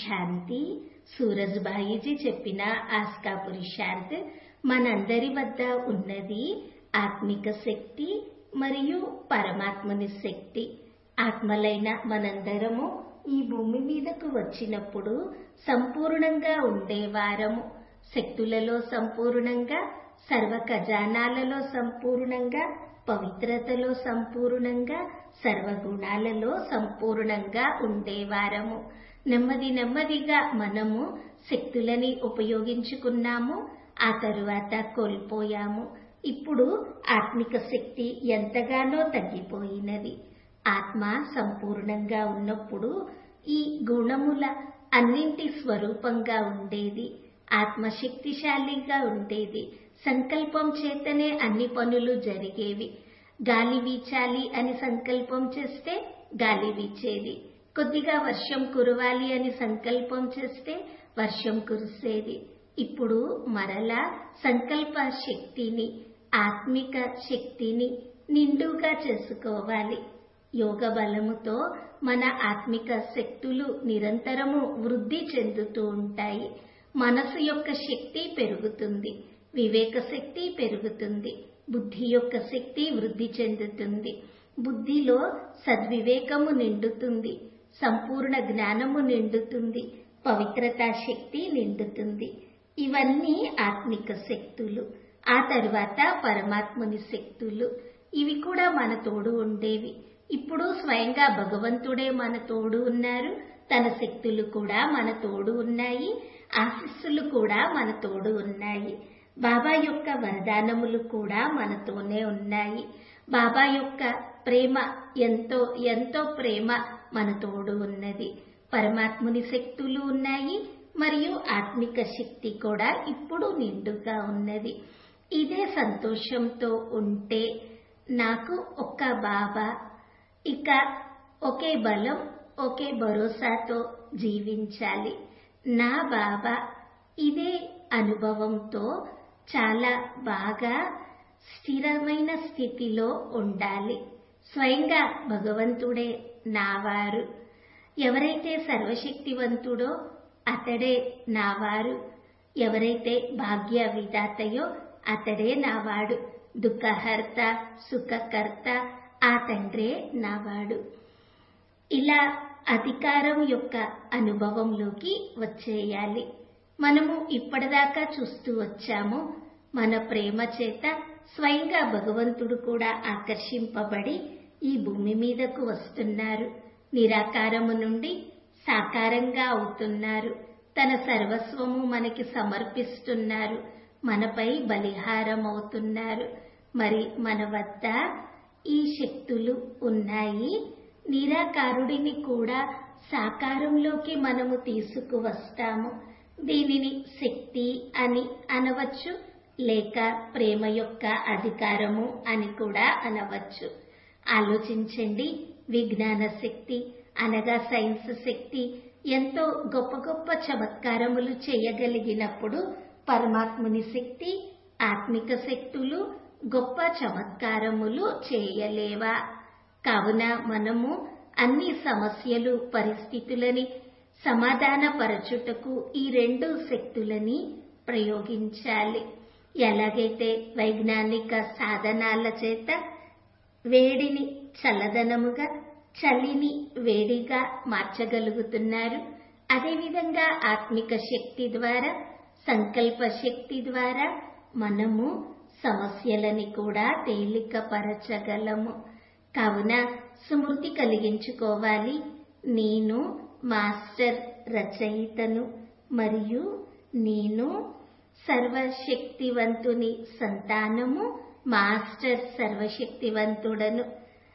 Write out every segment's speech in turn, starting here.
శాంతి సూరజ్బాయిజీ చెప్పిన ఆస్కా పురుషార్థ్ మనందరి వద్ద ఉన్నది ఆత్మిక శక్తి మరియు పరమాత్మని శక్తి ఆత్మలైన మనందరము ఈ భూమి మీదకు వచ్చినప్పుడు సంపూర్ణంగా ఉండేవారము శక్తులలో సంపూర్ణంగా సర్వ ఖజానాలలో సంపూర్ణంగా పవిత్రతలో సంపూర్ణంగా సర్వగుణాలలో సంపూర్ణంగా ఉండేవారము నెమ్మది నెమ్మదిగా మనము శక్తులని ఉపయోగించుకున్నాము ఆ తరువాత కోల్పోయాము ఇప్పుడు ఆత్మిక శక్తి ఎంతగానో తగ్గిపోయినది ఆత్మ సంపూర్ణంగా ఉన్నప్పుడు ఈ గుణముల అన్నింటి స్వరూపంగా ఉండేది ఆత్మ శక్తిశాలిగా ఉండేది సంకల్పం చేతనే అన్ని పనులు జరిగేవి గాలి వీచాలి అని సంకల్పం చేస్తే గాలి వీచేది కొద్దిగా వర్షం కురవాలి అని సంకల్పం చేస్తే వర్షం కురిసేది ఇప్పుడు మరలా సంకల్ప శక్తిని ఆత్మిక శక్తిని నిండుగా చేసుకోవాలి యోగ బలముతో మన ఆత్మిక శక్తులు నిరంతరము వృద్ధి చెందుతూ ఉంటాయి మనసు యొక్క శక్తి పెరుగుతుంది వివేక శక్తి పెరుగుతుంది బుద్ధి యొక్క శక్తి వృద్ధి చెందుతుంది బుద్ధిలో సద్వివేకము నిండుతుంది సంపూర్ణ జ్ఞానము నిండుతుంది పవిత్రతా శక్తి నిండుతుంది ఇవన్నీ ఆత్మిక శక్తులు ఆ తర్వాత పరమాత్ముని శక్తులు ఇవి కూడా మన తోడు ఉండేవి ఇప్పుడు స్వయంగా భగవంతుడే మన తోడు ఉన్నారు తన శక్తులు కూడా మన తోడు ఉన్నాయి ఆశస్సులు కూడా మన తోడు ఉన్నాయి బాబా యొక్క వరదానములు కూడా మనతోనే ఉన్నాయి బాబా యొక్క ప్రేమ ఎంతో ఎంతో ప్రేమ మన తోడు ఉన్నది పరమాత్ముని శక్తులు ఉన్నాయి మరియు ఆత్మిక శక్తి కూడా ఇప్పుడు నిండుగా ఉన్నది ఇదే సంతోషంతో ఉంటే నాకు ఒక్క బాబా ఇక ఒకే బలం ఒకే భరోసాతో జీవించాలి నా బాబా ఇదే అనుభవంతో చాలా బాగా స్థిరమైన స్థితిలో ఉండాలి స్వయంగా భగవంతుడే నావారు ఎవరైతే సర్వశక్తివంతుడో అతడే నావారు ఎవరైతే భాగ్య విధాతయో అతడే నావాడు దుఃఖహర్త సుఖకర్త ఆ తండ్రే నావాడు ఇలా అధికారం యొక్క అనుభవంలోకి వచ్చేయాలి మనము ఇప్పటిదాకా చూస్తూ వచ్చాము మన ప్రేమ చేత స్వయంగా భగవంతుడు కూడా ఆకర్షింపబడి ఈ భూమి మీదకు వస్తున్నారు నిరాకారము నుండి సాకారంగా అవుతున్నారు తన సర్వస్వము మనకి సమర్పిస్తున్నారు మనపై బలిహారం అవుతున్నారు మరి మన వద్ద ఈ శక్తులు ఉన్నాయి నిరాకారుడిని కూడా సాకారంలోకి మనము తీసుకువస్తాము దీనిని శక్తి అని అనవచ్చు లేక ప్రేమ యొక్క అధికారము అని కూడా అనవచ్చు ఆలోచించండి విజ్ఞాన శక్తి అనగా సైన్స్ శక్తి ఎంతో గొప్ప గొప్ప చమత్కారములు చేయగలిగినప్పుడు పరమాత్ముని శక్తి ఆత్మిక శక్తులు గొప్ప చమత్కారములు చేయలేవా కావున మనము అన్ని సమస్యలు పరిస్థితులని సమాధానపరచుటకు ఈ రెండు శక్తులని ప్రయోగించాలి ఎలాగైతే వైజ్ఞానిక సాధనాల చేత వేడిని చల్లదనముగా చలిని వేడిగా మార్చగలుగుతున్నారు అదేవిధంగా ఆత్మిక శక్తి ద్వారా సంకల్ప శక్తి ద్వారా మనము సమస్యలని కూడా తేలికపరచగలము కావున స్మృతి కలిగించుకోవాలి నేను మాస్టర్ రచయితను మరియు నేను సర్వశక్తివంతుని సంతానము మాస్టర్ సర్వశక్తివంతుడను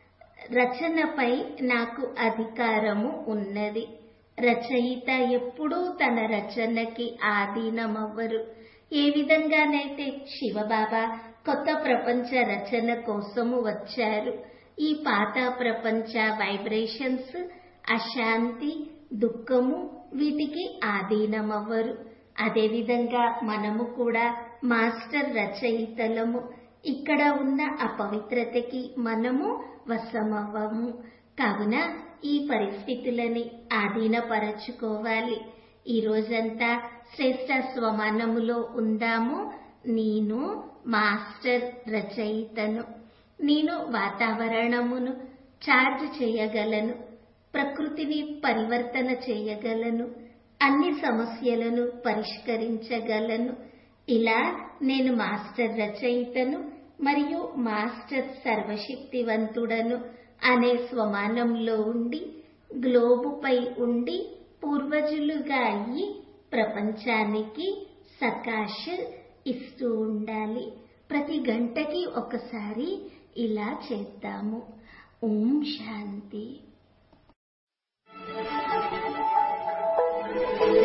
రచనపై నాకు అధికారము ఉన్నది రచయిత ఎప్పుడూ తన రచనకి ఆధీనమవ్వరు ఏ విధంగానైతే శివబాబా కొత్త ప్రపంచ రచన కోసము వచ్చారు ఈ పాత ప్రపంచ వైబ్రేషన్స్ అశాంతి దుఃఖము వీటికి ఆధీనమవ్వరు అదేవిధంగా మనము కూడా మాస్టర్ రచయితలము ఇక్కడ ఉన్న అపవిత్రతకి మనము వశమవ్వము కావున ఈ పరిస్థితులని ఆధీనపరచుకోవాలి ఈ రోజంతా శ్రేష్ట స్వమానములో ఉందాము నేను మాస్టర్ రచయితను నేను వాతావరణమును చార్జ్ చేయగలను ప్రకృతిని పరివర్తన చేయగలను అన్ని సమస్యలను పరిష్కరించగలను ఇలా నేను మాస్టర్ రచయితను మరియు మాస్టర్ సర్వశక్తివంతుడను అనే స్వమానంలో ఉండి గ్లోబుపై ఉండి పూర్వజులుగా అయ్యి ప్రపంచానికి సకాష్ ఇస్తూ ఉండాలి ప్రతి గంటకి ఒకసారి ఇలా చేద్దాము ఓం శాంతి